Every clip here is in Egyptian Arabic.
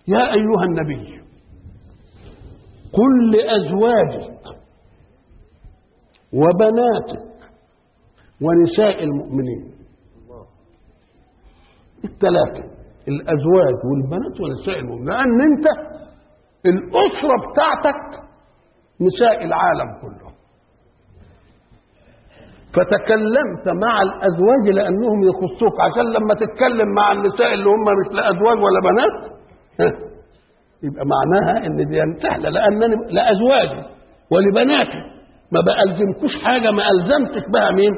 يا أيها النبي قل لأزواجك وبناتك ونساء المؤمنين الثلاثة الأزواج والبنات ونساء المؤمنين لأن أنت الأسرة بتاعتك نساء العالم كله فتكلمت مع الأزواج لأنهم يخصوك عشان لما تتكلم مع النساء اللي هم مش لا أزواج ولا بنات يبقى معناها ان دي سهله لانني لازواجي ولبناتي ما بألزمكوش حاجه ما الزمتش بها مين؟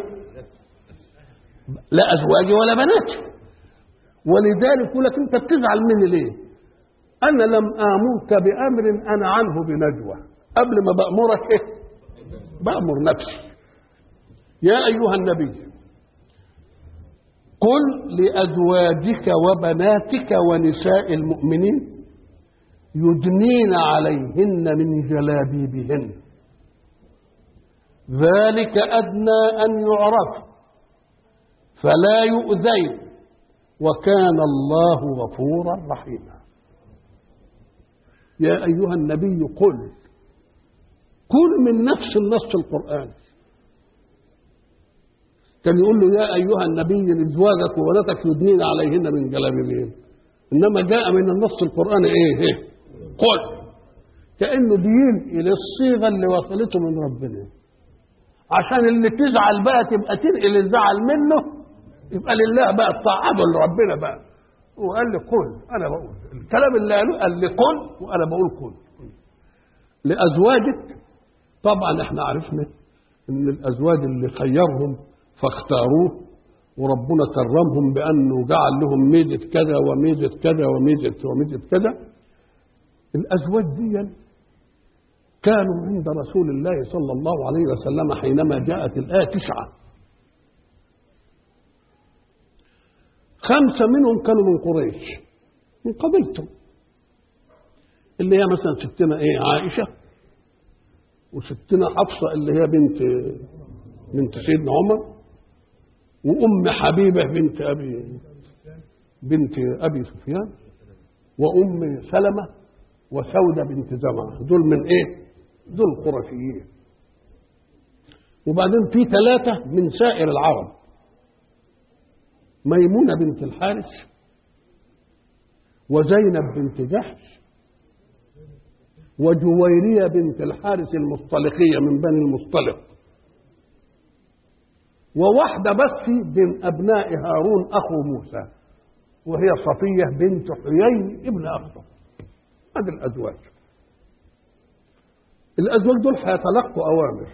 لا ازواجي ولا بناتي ولذلك يقول لك انت بتزعل مني ليه؟ انا لم امرك بامر انا عنه بنجوى قبل ما بامرك ايه؟ بامر نفسي يا ايها النبي قل لازواجك وبناتك ونساء المؤمنين يدنين عليهن من جلابيبهن ذلك ادنى ان يعرف فلا يؤذين وكان الله غفورا رحيما يا ايها النبي قل كل من نفس النص القراني كان يقول له يا ايها النبي لازواجك وبناتك يدنين عليهن من جلابيبهن انما جاء من النص القراني ايه, إيه؟ قل كانه بينقل الصيغه اللي وصلته من ربنا عشان اللي تزعل بقى تبقى تنقل الزعل منه يبقى لله بقى التعاضد لربنا بقى وقال لي قل انا بقول الكلام اللي قاله قال لي قل وانا بقول قل لازواجك طبعا احنا عرفنا ان الازواج اللي خيرهم فاختاروه وربنا كرمهم بانه جعل لهم ميزه كذا وميزه كذا وميزه وميزه كذا الأزواج دي كانوا عند رسول الله صلى الله عليه وسلم حينما جاءت الآية تسعة خمسة منهم كانوا من قريش من قبيلته اللي هي مثلا ستنا ايه عائشة وستنا حفصة اللي هي بنت بنت سيدنا عمر وأم حبيبة بنت أبي بنت أبي سفيان وأم سلمة وسودة بنت زمعة دول من ايه دول قرشيين وبعدين في ثلاثة من سائر العرب ميمونة بنت الحارث وزينب بنت جحش وجويرية بنت الحارث المصطلقية من بني المصطلق وواحدة بس من أبناء هارون أخو موسى وهي صفية بنت حيي ابن أخطب هذه الأزواج الأزواج دول هيتلقوا أوامر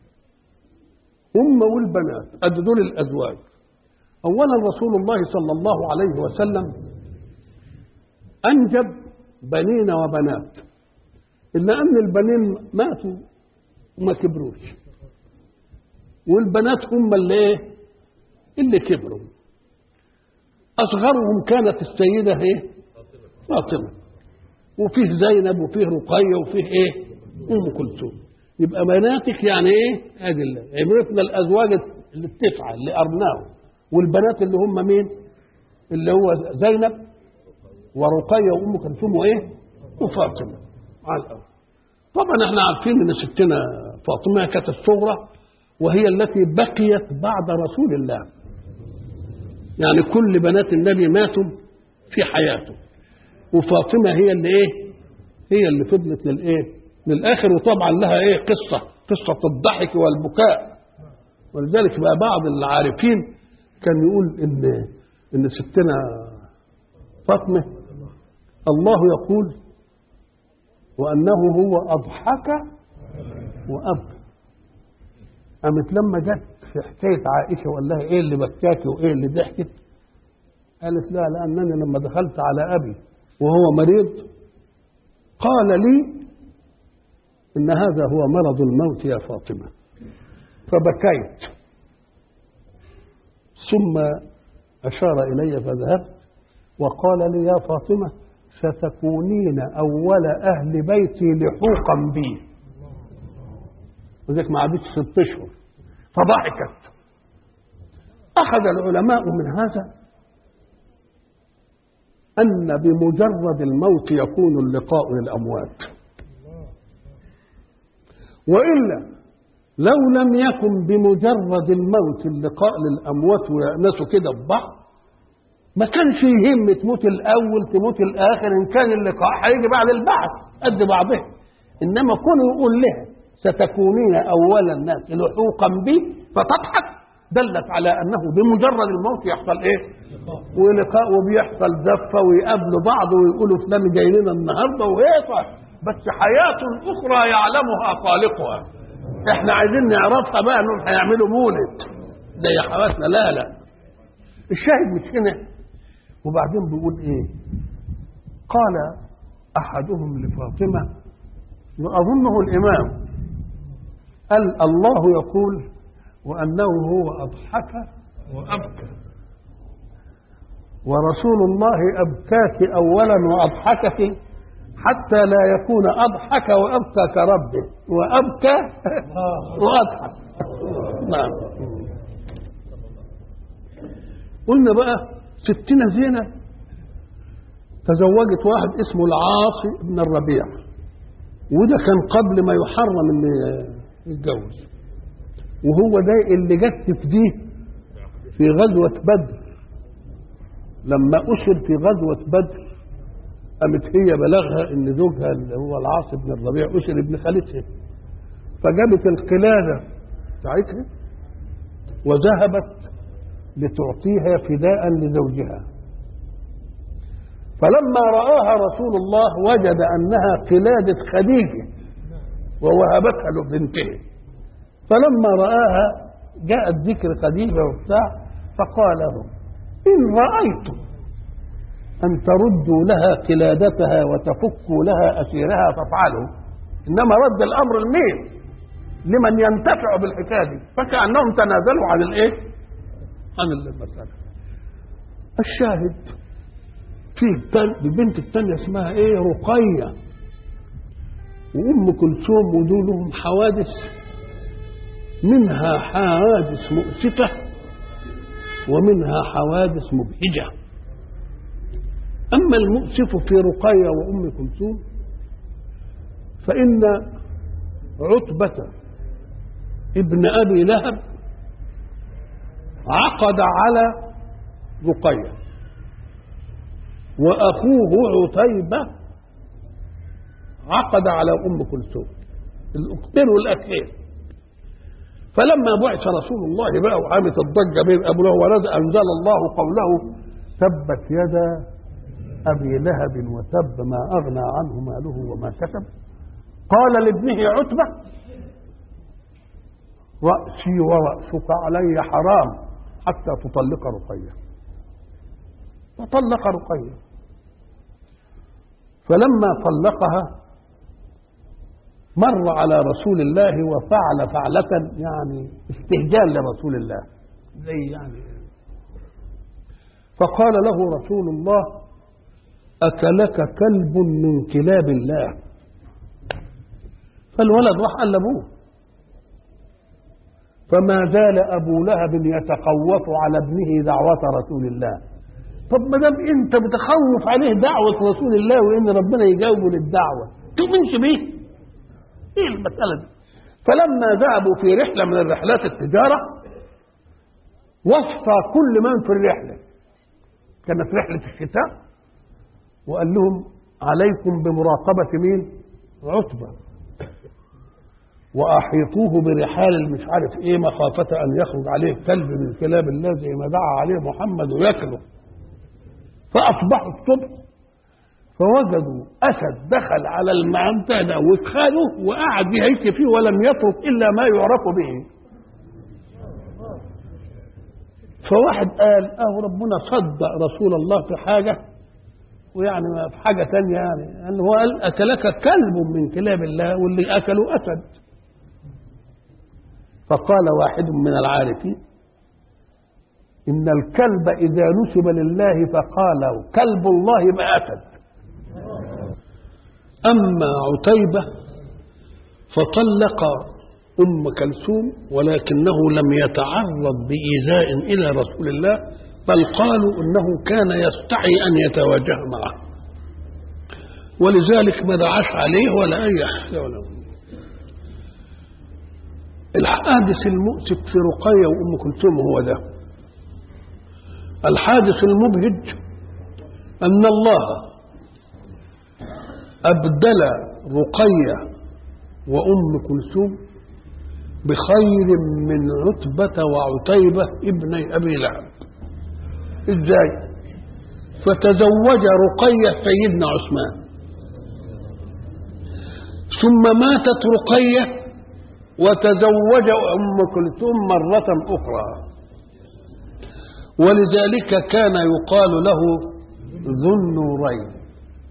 هم والبنات أدي دول الأزواج أولا رسول الله صلى الله عليه وسلم أنجب بنين وبنات إلا أن البنين ماتوا وما كبروش والبنات هم اللي إيه؟ اللي كبروا أصغرهم كانت السيدة إيه؟ فاطمة وفيه زينب وفيه رقية وفيه ايه ام كلثوم يبقى بناتك يعني ايه ادي الله عرفنا الازواج اللي التسعه اللي ارناهم والبنات اللي هم مين اللي هو زينب ورقية وام كلثوم وايه وفاطمه على الاول طبعا احنا عارفين ان ستنا فاطمه كانت الصغرى وهي التي بقيت بعد رسول الله يعني كل بنات النبي ماتوا في حياته وفاطمه هي اللي ايه هي اللي فضلت للايه للاخر وطبعا لها ايه قصه قصه الضحك والبكاء ولذلك بقى بعض العارفين كان يقول ان ان ستنا فاطمه الله يقول وانه هو اضحك وابكى قامت لما جت في حكايه عائشه وقال لها ايه اللي بكاكي وايه اللي ضحكت قالت لا لانني لما دخلت على ابي وهو مريض قال لي ان هذا هو مرض الموت يا فاطمه فبكيت ثم اشار الي فذهبت وقال لي يا فاطمه ستكونين اول اهل بيتي لحوقا بي وذلك ما عادتش ست اشهر فضحكت اخذ العلماء من هذا أن بمجرد الموت يكون اللقاء للأموات وإلا لو لم يكن بمجرد الموت اللقاء للأموات ويأنسوا كده ببعض ما كانش يهم تموت الأول تموت الآخر إن كان اللقاء هيجي بعد البعث قد بعضه إنما كونه يقول لها ستكونين أول الناس لحوقا بي فتضحك دلت على أنه بمجرد الموت يحصل إيه؟ ولقاء وبيحصل زفة ويقابلوا بعض ويقولوا فلان جاي لنا النهارده وهيصل بس حياة أخرى يعلمها خالقها احنا عايزين نعرفها بقى انهم هيعملوا مولد ده يا حواسنا لا لا الشاهد مش هنا وبعدين بيقول ايه قال احدهم لفاطمه واظنه الامام قال الله يقول وانه هو اضحك وابكى ورسول الله ابكاك اولا واضحكك حتى لا يكون اضحك وابكى كربه وابكى واضحك نعم قلنا بقى ستنا زينب تزوجت واحد اسمه العاصي بن الربيع وده كان قبل ما يحرم ان يتجوز وهو ده اللي جت في دي في غزوة بدر لما أسر في غزوة بدر قامت هي بلغها ان زوجها اللي هو العاص بن الربيع اسر ابن خالتها فجابت القلاده بتاعتها وذهبت لتعطيها فداء لزوجها فلما رآها رسول الله وجد أنها قلادة خديجة ووهبتها لبنته فلما رآها جاءت ذكر خديجة وبتاع فقال له إن رأيتم أن تردوا لها قلادتها وتفكوا لها أسيرها فافعلوا إنما رد الأمر لمين؟ لمن ينتفع بالحكاية دي فكأنهم تنازلوا عن الإيه؟ عن المسألة الشاهد في البنت الثانية اسمها إيه؟ رقية وأم كلثوم ودول لهم حوادث منها حوادث مؤسفة ومنها حوادث مبهجه أما المؤسف في رقية وأم كلثوم فإن عتبة ابن أبي لهب عقد على رقية وأخوه عتيبة عقد على أم كلثوم الأختين والأخين فلما بعث رسول الله بقى وعامت الضجة بين أبو له ولد أنزل الله قوله تبت يدا أبي لهب وتب ما أغنى عنه ماله وما كسب قال لابنه عتبة رأسي ورأسك علي حرام حتى تطلق رقية فطلق رقية فلما طلقها مر على رسول الله وفعل فعلة يعني استهجان لرسول الله زي يعني فقال له رسول الله أكلك كلب من كلاب الله فالولد راح قال لابوه فما زال أبو لهب يتخوف على ابنه دعوة رسول الله طب ما دام أنت بتخوف عليه دعوة رسول الله وإن ربنا يجاوبه للدعوة تؤمنش بيه؟ إيه المسألة دي؟ فلما ذهبوا في رحلة من الرحلات التجارة وصى كل من في الرحلة كانت رحلة الشتاء وقال لهم عليكم بمراقبة مين؟ عتبة وأحيطوه برحال مش عارف إيه مخافة أن يخرج عليه كلب من كلاب الله زي ما دعا عليه محمد وياكله فأصبحوا الصبح فوجدوا أسد دخل على المعنى ده وخانه وقعد يهيك فيه ولم يترك إلا ما يعرف به فواحد قال أهو ربنا صدق رسول الله في حاجة ويعني ما في حاجة تانية يعني أنه هو قال أكلك كلب من كلاب الله واللي أكلوا أسد فقال واحد من العارفين إن الكلب إذا نسب لله فقال كلب الله ما أسد أما عتيبة فطلق أم كلثوم ولكنه لم يتعرض بإيذاء إلى رسول الله بل قالوا انه كان يستحي ان يتواجه معه ولذلك ما دعاش عليه ولا اي حاجه ولا الحادث المؤسف في رقيه وام كلثوم هو ده الحادث المبهج ان الله ابدل رقيه وام كلثوم بخير من عتبه وعتيبه ابني ابي لهب ازاي فتزوج رقيه سيدنا عثمان ثم ماتت رقيه وتزوج ام كلثوم مره اخرى ولذلك كان يقال له ذو النورين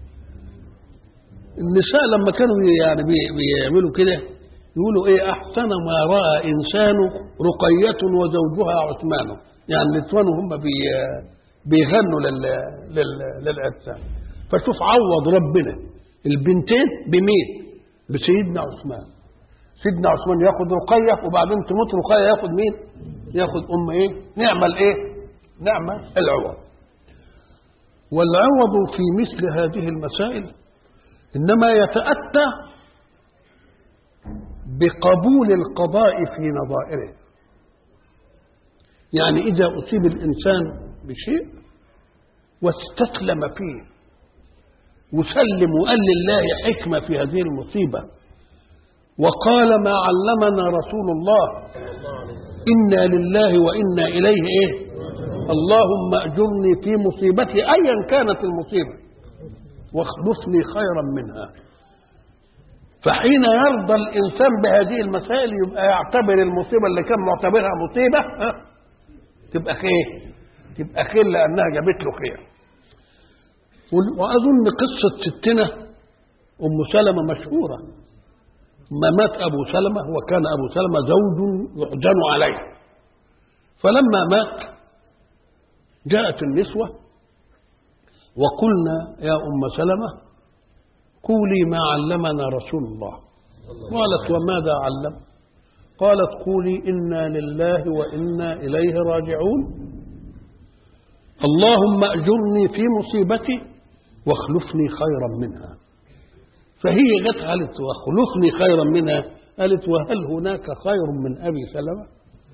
النساء لما كانوا يعني بيعملوا كده يقولوا ايه احسن ما راى انسان رقيه وزوجها عثمان يعني الاخوان هم بي بيغنوا لل لل للاجسام فشوف عوض ربنا البنتين بمين بسيدنا عثمان سيدنا عثمان ياخد رقيه وبعدين تموت رقيه ياخد مين ياخد ام ايه نعمل ايه نعمل العوض والعوض في مثل هذه المسائل انما يتاتى بقبول القضاء في نظائره يعني اذا اصيب الانسان بشيء واستسلم فيه وسلم وقال لله حكمه في هذه المصيبه وقال ما علمنا رسول الله انا لله وانا اليه ايه اللهم اجرني في مصيبتي ايا كانت المصيبه واخلفني خيرا منها فحين يرضى الانسان بهذه المسائل يبقى يعتبر المصيبه اللي كان معتبرها مصيبه ها تبقى خير تبقى خير لانها جابت له خير واظن قصه ستنا ام سلمه مشهوره ما مات ابو سلمه وكان ابو سلمه زوج يحزن عليه فلما مات جاءت النسوه وقلنا يا ام سلمه قولي ما علمنا رسول الله قالت وماذا علم قالت قولي انا لله وانا اليه راجعون اللهم اجرني في مصيبتي واخلفني خيرا منها فهي جت قالت واخلفني خيرا منها قالت وهل هناك خير من ابي سلمه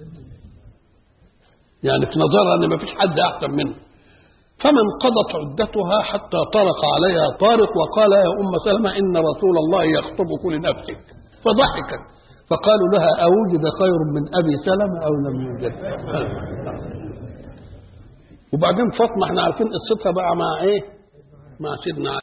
يعني في نظرها ان ما فيش حد احسن منه فمن قضت عدتها حتى طرق عليها طارق وقال يا ام سلمه ان رسول الله يخطبك لنفسك فضحكت فقالوا لها اوجد خير من ابي سلمه او لم يوجد وبعدين فاطمه احنا عارفين قصتها بقى مع ايه؟ مع سيدنا